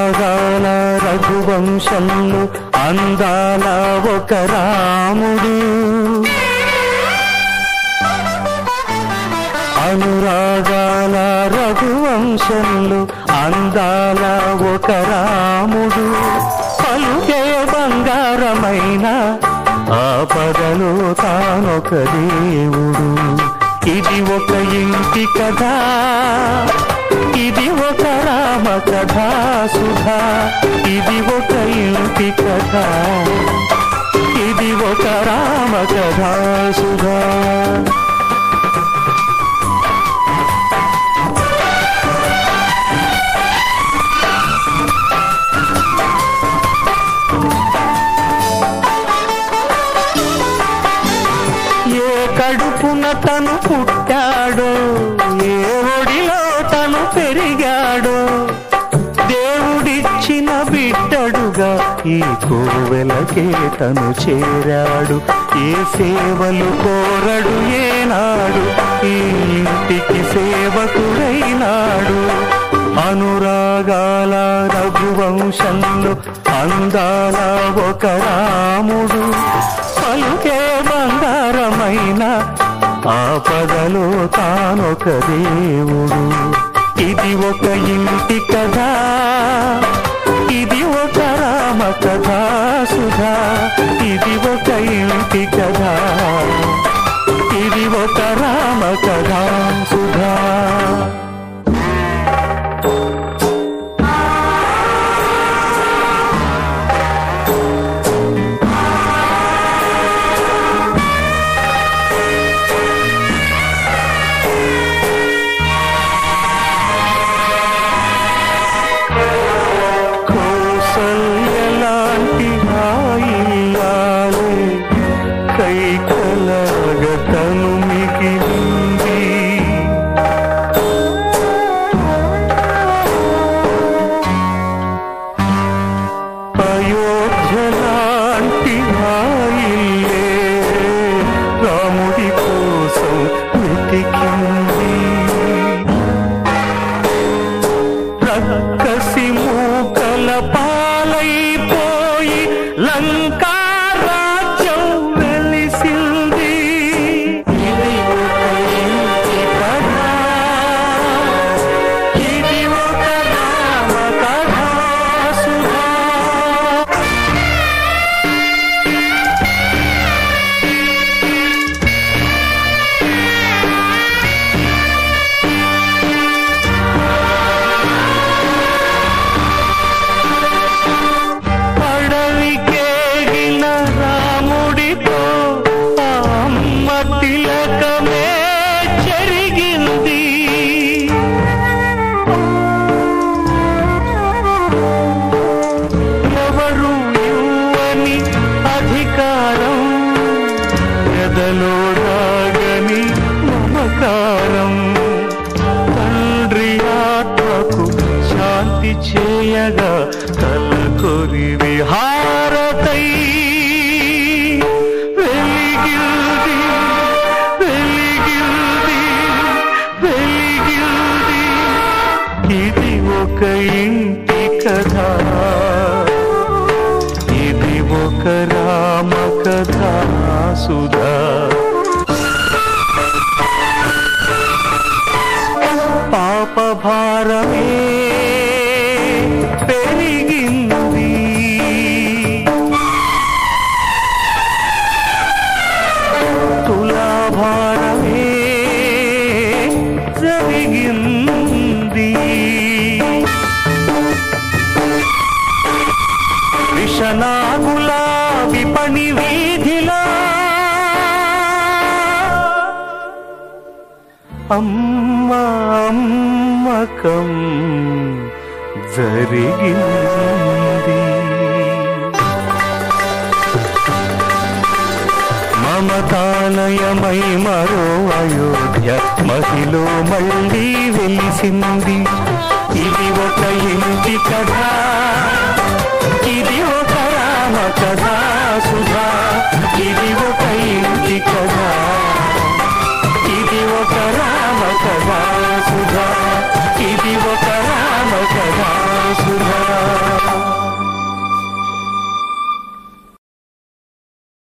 అనురాగాల రఘువంశంలో అందాల ఒక రాముడు అనురాగాల రఘువంశంలో అందాల ఒక రాముడు పలుకే బంగారమైన ఆపదలో తానొక దేవుడు ఇది ఒక ఇంటి కథ ఇది ఒక రామ కథ సుధా ఇది ఒక ఇంటి కథ ఇది ఒక రామ కథ సుధా ఏ కడుపున తను పుట్టాడో ఏ ఒడిలో తను పెరిగాడో దేవుడిచ్చిన బిడ్డడుగా ఈ కోవెలకే తను చేరాడు ఏ సేవలు కోరడు ఏనాడు ఈ ఇంటికి సేవకుడైనాడు అనురాగాల రఘువంశంలో అందాల ఒక రాముడు పలుకే బంగారమైన ఆపదలో తానొక దేవుడు ఇది ఒక ఇంటి కథ ఇది ఒక రామ కథ సుధా ఇది ఒక ఇంటి కథ ఇది ఒక రామ కథ సుధా కౌసల్యలాంటి ఆయిల్లాలే కైకలగతను మిగిలింది అయోధ్యలాంటి ఆయిల్లే రాముడి కోసం వెతికింది రక్కసి మూకల పాలైపోయి లంకా రాజ్యం వెలిసింది ఇది ఒక ఇంటి కథ ఇది ఒక రామ కథ సుధా అడవికేగిన రాముడితో ఆ అమ్మ తిలకమే జరిగింది ఎవరు ఇవ్వని అధికారం ఎదలో రాగని మమకారం తండ్రి ఆత్మకు శాంతి చేయగా తలకొరి విహారతై వెలిగింది వెలిగింది వెలిగింది ఇది ఒక ఇంటి కథ ఇది ఒక రామ కథ సుధా పాప భారమే పెరిగింది తులాభారమే జరిగింది విషనాగుల విపణి వీధిలో అమ్మ అమ్మకం జరిగింది మమతాలయమై మరో అయోధ్య మహిలో మళ్ళీ వెలిసింది ఇది ఒక ఇంటి కథ